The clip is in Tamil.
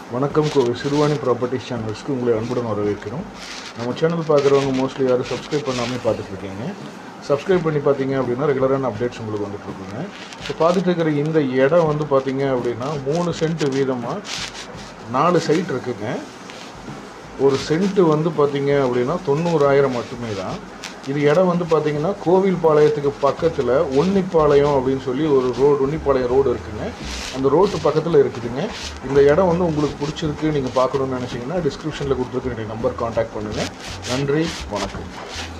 வணக்கம் கோவை சிறுவாணி ப்ராப்பர்ட்டிஸ் சேனல்ஸ்க்கு உங்களை அன்புடன் வரவேற்கிறோம் நம்ம சேனல் பார்க்குறவங்க மோஸ்ட்லி யாரும் சப்ஸ்கிரைப் பண்ணாமல் பார்த்துட்டு இருக்கீங்க சப்ஸ்கிரைப் பண்ணி பார்த்தீங்க அப்படின்னா ரெகுலரான அப்டேட்ஸ் உங்களுக்கு வந்துட்டு இருக்குங்க இப்போ பார்த்துட்டு இருக்கிற இந்த இடம் வந்து பார்த்தீங்க அப்படின்னா மூணு சென்ட் வீதமாக நாலு சைட் இருக்குங்க ஒரு சென்ட் வந்து பார்த்தீங்க அப்படின்னா தொண்ணூறாயிரம் மட்டுமே தான் இது இடம் வந்து பார்த்தீங்கன்னா கோவில் பாளையத்துக்கு பக்கத்தில் ஒன்னிப்பாளையம் அப்படின்னு சொல்லி ஒரு ரோடு ஒன்னிப்பாளையம் ரோடு இருக்குங்க அந்த ரோட்டு பக்கத்தில் இருக்குதுங்க இந்த இடம் வந்து உங்களுக்கு பிடிச்சிருக்கு நீங்கள் பார்க்கணுன்னு நினச்சிங்கன்னா டிஸ்கிரிப்ஷனில் கொடுத்துருக்க என்னுடைய நம்பர் காண்டாக்ட் பண்ணுங்கள் நன்றி வணக்கம்